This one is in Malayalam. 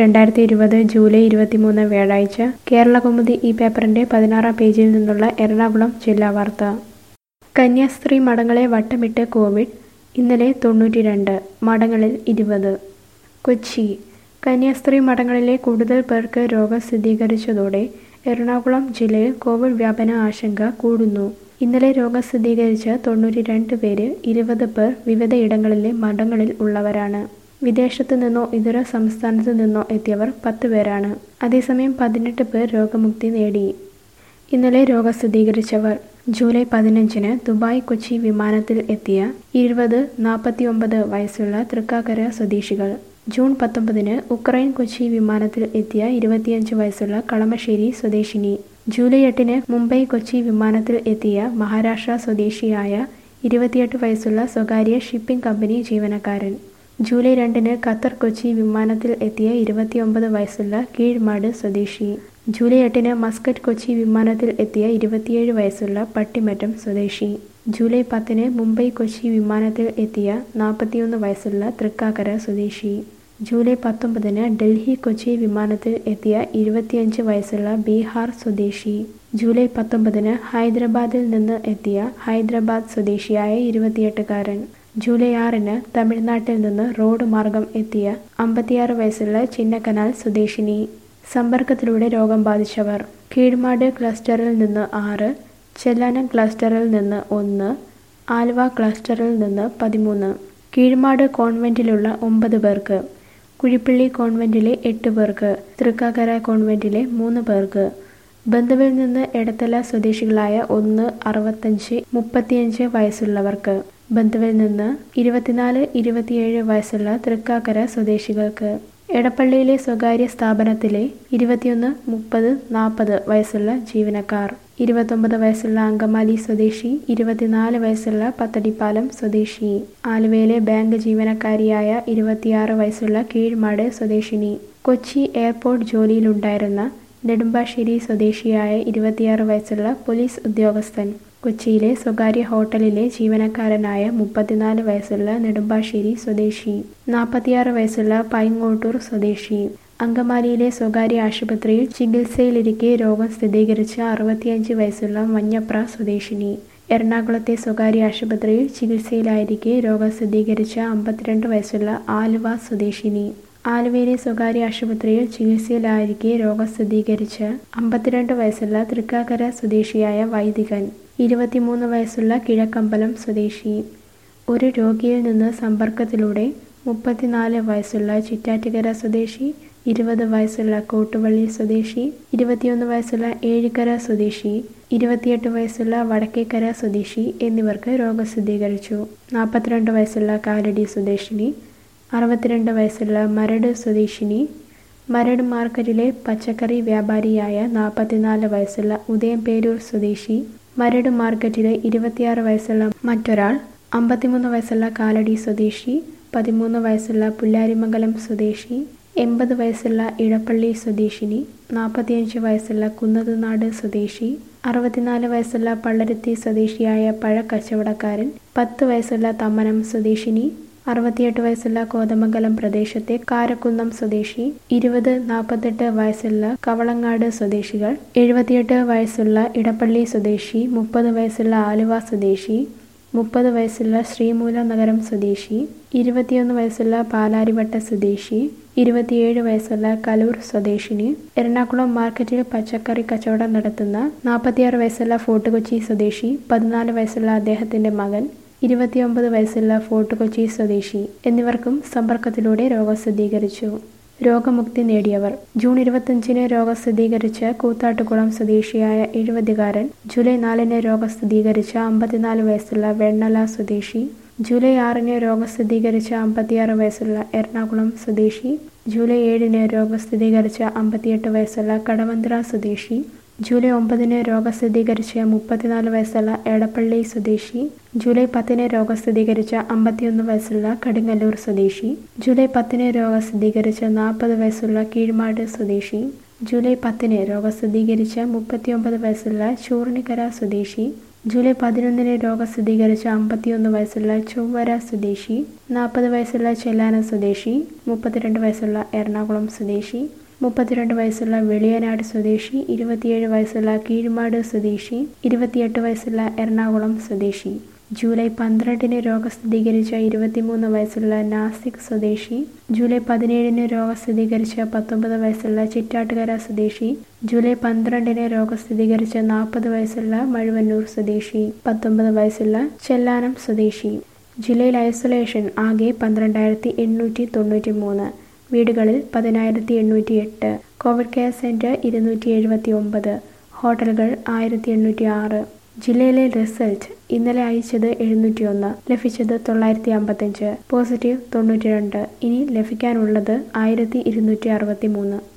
രണ്ടായിരത്തി ഇരുപത് ജൂലൈ ഇരുപത്തിമൂന്ന് വ്യാഴാഴ്ച കേരളകൗമുദി ഈ പേപ്പറിന്റെ പതിനാറാം പേജിൽ നിന്നുള്ള എറണാകുളം ജില്ലാ വാർത്ത കന്യാസ്ത്രീ മഠങ്ങളെ വട്ടമിട്ട് കോവിഡ് ഇന്നലെ തൊണ്ണൂറ്റി രണ്ട് മഠങ്ങളിൽ ഇരുപത് കൊച്ചി കന്യാസ്ത്രീ മഠങ്ങളിലെ കൂടുതൽ പേർക്ക് രോഗം സ്ഥിരീകരിച്ചതോടെ എറണാകുളം ജില്ലയിൽ കോവിഡ് വ്യാപന ആശങ്ക കൂടുന്നു ഇന്നലെ രോഗം സ്ഥിരീകരിച്ച തൊണ്ണൂറ്റി രണ്ട് പേര് ഇരുപത് പേർ വിവിധയിടങ്ങളിലെ മഠങ്ങളിൽ ഉള്ളവരാണ് വിദേശത്തു നിന്നോ ഇതര സംസ്ഥാനത്തു നിന്നോ എത്തിയവർ പത്ത് പേരാണ് അതേസമയം പതിനെട്ട് പേർ രോഗമുക്തി നേടി ഇന്നലെ രോഗം സ്ഥിരീകരിച്ചവർ ജൂലൈ പതിനഞ്ചിന് ദുബായ് കൊച്ചി വിമാനത്തിൽ എത്തിയ ഇരുപത് നാൽപ്പത്തിയൊമ്പത് വയസ്സുള്ള തൃക്കാക്കര സ്വദേശികൾ ജൂൺ പത്തൊമ്പതിന് ഉക്രൈൻ കൊച്ചി വിമാനത്തിൽ എത്തിയ ഇരുപത്തിയഞ്ച് വയസ്സുള്ള കളമശ്ശേരി സ്വദേശിനി ജൂലൈ എട്ടിന് മുംബൈ കൊച്ചി വിമാനത്തിൽ എത്തിയ മഹാരാഷ്ട്ര സ്വദേശിയായ ഇരുപത്തിയെട്ട് വയസ്സുള്ള സ്വകാര്യ ഷിപ്പിംഗ് കമ്പനി ജീവനക്കാരൻ ജൂലൈ രണ്ടിന് ഖത്തർ കൊച്ചി വിമാനത്തിൽ എത്തിയ ഇരുപത്തിയൊമ്പത് വയസ്സുള്ള കീഴ്മാട് സ്വദേശി ജൂലൈ എട്ടിന് മസ്കറ്റ് കൊച്ചി വിമാനത്തിൽ എത്തിയ ഇരുപത്തിയേഴ് വയസ്സുള്ള പട്ടിമറ്റം സ്വദേശി ജൂലൈ പത്തിന് മുംബൈ കൊച്ചി വിമാനത്തിൽ എത്തിയ നാൽപ്പത്തിയൊന്ന് വയസ്സുള്ള തൃക്കാക്കര സ്വദേശി ജൂലൈ പത്തൊമ്പതിന് ഡൽഹി കൊച്ചി വിമാനത്തിൽ എത്തിയ ഇരുപത്തിയഞ്ച് വയസ്സുള്ള ബീഹാർ സ്വദേശി ജൂലൈ പത്തൊമ്പതിന് ഹൈദരാബാദിൽ നിന്ന് എത്തിയ ഹൈദരാബാദ് സ്വദേശിയായ ഇരുപത്തിയെട്ടുകാരൻ ജൂലൈ ആറിന് തമിഴ്നാട്ടിൽ നിന്ന് റോഡ് മാർഗം എത്തിയ അമ്പത്തിയാറ് വയസ്സുള്ള ചിന്നക്കനാൽ സ്വദേശിനി സമ്പർക്കത്തിലൂടെ രോഗം ബാധിച്ചവർ കീഴ്മാട് ക്ലസ്റ്ററിൽ നിന്ന് ആറ് ചെല്ലാനം ക്ലസ്റ്ററിൽ നിന്ന് ഒന്ന് ആലുവ ക്ലസ്റ്ററിൽ നിന്ന് പതിമൂന്ന് കീഴ്മാട് കോൺവെന്റിലുള്ള ഒമ്പത് പേർക്ക് കുഴിപ്പള്ളി കോൺവെന്റിലെ എട്ട് പേർക്ക് തൃക്കാക്കര കോൺവെന്റിലെ മൂന്ന് പേർക്ക് ബന്ധുവിൽ നിന്ന് എടത്തല സ്വദേശികളായ ഒന്ന് അറുപത്തഞ്ച് മുപ്പത്തിയഞ്ച് വയസ്സുള്ളവർക്ക് ബന്ധുവിൽ നിന്ന് ഇരുപത്തിനാല് ഇരുപത്തിയേഴ് വയസ്സുള്ള തൃക്കാക്കര സ്വദേശികൾക്ക് എടപ്പള്ളിയിലെ സ്വകാര്യ സ്ഥാപനത്തിലെ ഇരുപത്തിയൊന്ന് മുപ്പത് നാൽപ്പത് വയസ്സുള്ള ജീവനക്കാർ ഇരുപത്തൊമ്പത് വയസ്സുള്ള അങ്കമാലി സ്വദേശി ഇരുപത്തിനാല് വയസ്സുള്ള പത്തടിപ്പാലം സ്വദേശി ആലുവയിലെ ബാങ്ക് ജീവനക്കാരിയായ ഇരുപത്തിയാറ് വയസ്സുള്ള കീഴ്മാട് സ്വദേശിനി കൊച്ചി എയർപോർട്ട് ജോലിയിലുണ്ടായിരുന്ന നെടുമ്പാശ്ശേരി സ്വദേശിയായ ഇരുപത്തിയാറ് വയസ്സുള്ള പോലീസ് ഉദ്യോഗസ്ഥൻ കൊച്ചിയിലെ സ്വകാര്യ ഹോട്ടലിലെ ജീവനക്കാരനായ മുപ്പത്തിനാല് വയസ്സുള്ള നെടുമ്പാശ്ശേരി സ്വദേശി നാൽപ്പത്തിയാറ് വയസ്സുള്ള പൈങ്ങോട്ടൂർ സ്വദേശി അങ്കമാലിയിലെ സ്വകാര്യ ആശുപത്രിയിൽ ചികിത്സയിലിരിക്കെ രോഗം സ്ഥിരീകരിച്ച അറുപത്തിയഞ്ച് വയസ്സുള്ള മഞ്ഞപ്ര സ്വദേശിനി എറണാകുളത്തെ സ്വകാര്യ ആശുപത്രിയിൽ ചികിത്സയിലായിരിക്കെ രോഗം സ്ഥിരീകരിച്ച അമ്പത്തിരണ്ട് വയസ്സുള്ള ആലുവ സ്വദേശിനി ആലുവയിലെ സ്വകാര്യ ആശുപത്രിയിൽ ചികിത്സയിലായിരിക്കെ രോഗം സ്ഥിരീകരിച്ച അമ്പത്തിരണ്ട് വയസ്സുള്ള തൃക്കാക്കര സ്വദേശിയായ വൈദികൻ ഇരുപത്തിമൂന്ന് വയസ്സുള്ള കിഴക്കമ്പലം സ്വദേശി ഒരു രോഗിയിൽ നിന്ന് സമ്പർക്കത്തിലൂടെ മുപ്പത്തിനാല് വയസ്സുള്ള ചിറ്റാറ്റുകര സ്വദേശി ഇരുപത് വയസ്സുള്ള കോട്ടുവള്ളി സ്വദേശി ഇരുപത്തിയൊന്ന് വയസ്സുള്ള ഏഴിക്കര സ്വദേശി ഇരുപത്തിയെട്ട് വയസ്സുള്ള വടക്കേക്കര സ്വദേശി എന്നിവർക്ക് രോഗം സ്ഥിരീകരിച്ചു നാൽപ്പത്തിരണ്ട് വയസ്സുള്ള കാലടി സ്വദേശിനി അറുപത്തിരണ്ട് വയസ്സുള്ള മരട് സ്വദേശിനി മരട് മാർക്കറ്റിലെ പച്ചക്കറി വ്യാപാരിയായ നാൽപ്പത്തിനാല് വയസ്സുള്ള ഉദയംപേരൂർ സ്വദേശി മരട് മാർക്കറ്റിലെ ഇരുപത്തിയാറ് വയസ്സുള്ള മറ്റൊരാൾ അമ്പത്തിമൂന്ന് വയസ്സുള്ള കാലടി സ്വദേശി പതിമൂന്ന് വയസ്സുള്ള പുല്ലാരിമംഗലം സ്വദേശി എൺപത് വയസ്സുള്ള ഇടപ്പള്ളി സ്വദേശിനി നാൽപ്പത്തിയഞ്ച് വയസ്സുള്ള കുന്നതുനാട് സ്വദേശി അറുപത്തിനാല് വയസ്സുള്ള പള്ളരുത്തി സ്വദേശിയായ പഴക്കച്ചവടക്കാരൻ പത്ത് വയസ്സുള്ള തമ്മനം സ്വദേശിനി അറുപത്തിയെട്ട് വയസ്സുള്ള കോതമംഗലം പ്രദേശത്തെ കാരക്കുന്നം സ്വദേശി ഇരുപത് നാൽപ്പത്തെട്ട് വയസ്സുള്ള കവളങ്ങാട് സ്വദേശികൾ എഴുപത്തിയെട്ട് വയസ്സുള്ള ഇടപ്പള്ളി സ്വദേശി മുപ്പത് വയസ്സുള്ള ആലുവ സ്വദേശി മുപ്പത് വയസ്സുള്ള ശ്രീമൂല നഗരം സ്വദേശി ഇരുപത്തിയൊന്ന് വയസ്സുള്ള പാലാരിവട്ട സ്വദേശി ഇരുപത്തിയേഴ് വയസ്സുള്ള കലൂർ സ്വദേശിനി എറണാകുളം മാർക്കറ്റിൽ പച്ചക്കറി കച്ചവടം നടത്തുന്ന നാൽപ്പത്തിയാറ് വയസ്സുള്ള ഫോർട്ട് കൊച്ചി സ്വദേശി പതിനാല് വയസ്സുള്ള അദ്ദേഹത്തിന്റെ മകൻ ഇരുപത്തിയൊമ്പത് വയസ്സുള്ള ഫോർട്ട് കൊച്ചി സ്വദേശി എന്നിവർക്കും സമ്പർക്കത്തിലൂടെ രോഗം സ്ഥിരീകരിച്ചു രോഗമുക്തി നേടിയവർ ജൂൺ ഇരുപത്തഞ്ചിന് രോഗം സ്ഥിരീകരിച്ച കൂത്താട്ടുകുളം സ്വദേശിയായ എഴുപതുകാരൻ ജൂലൈ നാലിന് രോഗം സ്ഥിരീകരിച്ച അമ്പത്തിനാല് വയസ്സുള്ള വെണ്ണല സ്വദേശി ജൂലൈ ആറിന് രോഗം സ്ഥിരീകരിച്ച അമ്പത്തിയാറ് വയസ്സുള്ള എറണാകുളം സ്വദേശി ജൂലൈ ഏഴിന് രോഗം സ്ഥിരീകരിച്ച അമ്പത്തിയെട്ട് വയസ്സുള്ള കടവന്ത്ര സ്വദേശി ജൂലൈ ഒമ്പതിന് രോഗം സ്ഥിരീകരിച്ച മുപ്പത്തിനാല് വയസ്സുള്ള എടപ്പള്ളി സ്വദേശി ജൂലൈ പത്തിന് രോഗം സ്ഥിരീകരിച്ച അമ്പത്തിയൊന്ന് വയസ്സുള്ള കടുങ്ങല്ലൂർ സ്വദേശി ജൂലൈ പത്തിന് രോഗം സ്ഥിരീകരിച്ച നാൽപ്പത് വയസ്സുള്ള കീഴ്മാട് സ്വദേശി ജൂലൈ പത്തിന് രോഗം സ്ഥിരീകരിച്ച മുപ്പത്തിയൊമ്പത് വയസ്സുള്ള ചൂർണിക്കര സ്വദേശി ജൂലൈ പതിനൊന്നിന് രോഗം സ്ഥിരീകരിച്ച അമ്പത്തിയൊന്ന് വയസ്സുള്ള ചൊവ്വര സ്വദേശി നാൽപ്പത് വയസ്സുള്ള ചെല്ലാന സ്വദേശി മുപ്പത്തിരണ്ട് വയസ്സുള്ള എറണാകുളം സ്വദേശി മുപ്പത്തിരണ്ട് വയസ്സുള്ള വെളിയനാട് സ്വദേശി ഇരുപത്തിയേഴ് വയസ്സുള്ള കീഴ്മാട് സ്വദേശി ഇരുപത്തിയെട്ട് വയസ്സുള്ള എറണാകുളം സ്വദേശി ജൂലൈ പന്ത്രണ്ടിന് രോഗം സ്ഥിരീകരിച്ച ഇരുപത്തിമൂന്ന് വയസ്സുള്ള നാസിക് സ്വദേശി ജൂലൈ പതിനേഴിന് രോഗം സ്ഥിരീകരിച്ച പത്തൊമ്പത് വയസ്സുള്ള ചിറ്റാട്ടുകര സ്വദേശി ജൂലൈ പന്ത്രണ്ടിന് രോഗം സ്ഥിരീകരിച്ച നാൽപ്പത് വയസ്സുള്ള മഴുവന്നൂർ സ്വദേശി പത്തൊമ്പത് വയസ്സുള്ള ചെല്ലാനം സ്വദേശി ജില്ലയിൽ ഐസൊലേഷൻ ആകെ പന്ത്രണ്ടായിരത്തി എണ്ണൂറ്റി തൊണ്ണൂറ്റി മൂന്ന് വീടുകളിൽ പതിനായിരത്തി എണ്ണൂറ്റി എട്ട് കോവിഡ് കെയർ സെൻറ്റർ ഇരുന്നൂറ്റി എഴുപത്തി ഒമ്പത് ഹോട്ടലുകൾ ആയിരത്തി എണ്ണൂറ്റി ആറ് ജില്ലയിലെ റിസൾട്ട് ഇന്നലെ അയച്ചത് എഴുന്നൂറ്റി ഒന്ന് ലഭിച്ചത് തൊള്ളായിരത്തി അമ്പത്തഞ്ച് പോസിറ്റീവ് തൊണ്ണൂറ്റി രണ്ട് ഇനി ലഭിക്കാനുള്ളത് ആയിരത്തി ഇരുന്നൂറ്റി അറുപത്തി മൂന്ന്